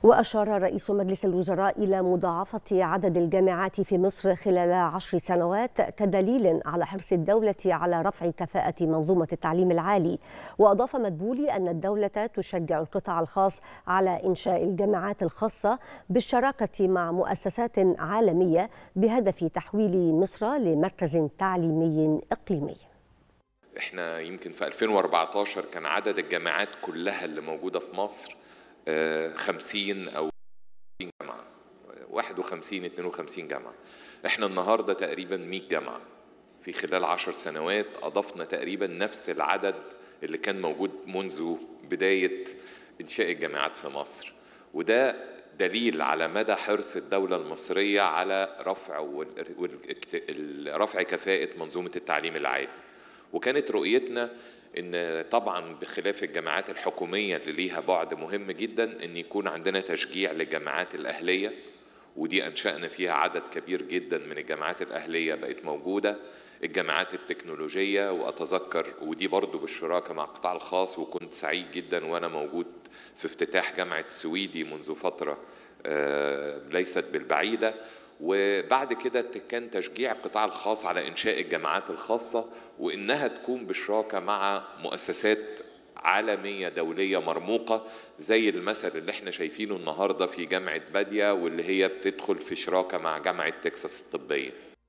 وأشار رئيس مجلس الوزراء إلى مضاعفة عدد الجامعات في مصر خلال عشر سنوات كدليل على حرص الدولة على رفع كفاءة منظومة التعليم العالي وأضاف مدبولي أن الدولة تشجع القطاع الخاص على إنشاء الجامعات الخاصة بالشراكة مع مؤسسات عالمية بهدف تحويل مصر لمركز تعليمي إقليمي احنا يمكن في 2014 كان عدد الجامعات كلها اللي موجودة في مصر 50 او جامعه 51 52 جامعه احنا النهارده تقريبا 100 جامعه في خلال 10 سنوات اضفنا تقريبا نفس العدد اللي كان موجود منذ بدايه انشاء الجامعات في مصر وده دليل على مدى حرص الدوله المصريه على رفع رفع كفاءه منظومه التعليم العالي وكانت رؤيتنا ان طبعا بخلاف الجامعات الحكوميه اللي ليها بعد مهم جدا ان يكون عندنا تشجيع للجامعات الاهليه ودي انشانا فيها عدد كبير جدا من الجامعات الاهليه بقت موجوده الجامعات التكنولوجيه واتذكر ودي برضو بالشراكه مع القطاع الخاص وكنت سعيد جدا وانا موجود في افتتاح جامعه السويدي منذ فتره ليست بالبعيده وبعد كده كان تشجيع القطاع الخاص على انشاء الجامعات الخاصه وانها تكون بشراكه مع مؤسسات عالميه دوليه مرموقه زي المثل اللي احنا شايفينه النهارده في جامعه باديه واللي هي بتدخل في شراكه مع جامعه تكساس الطبيه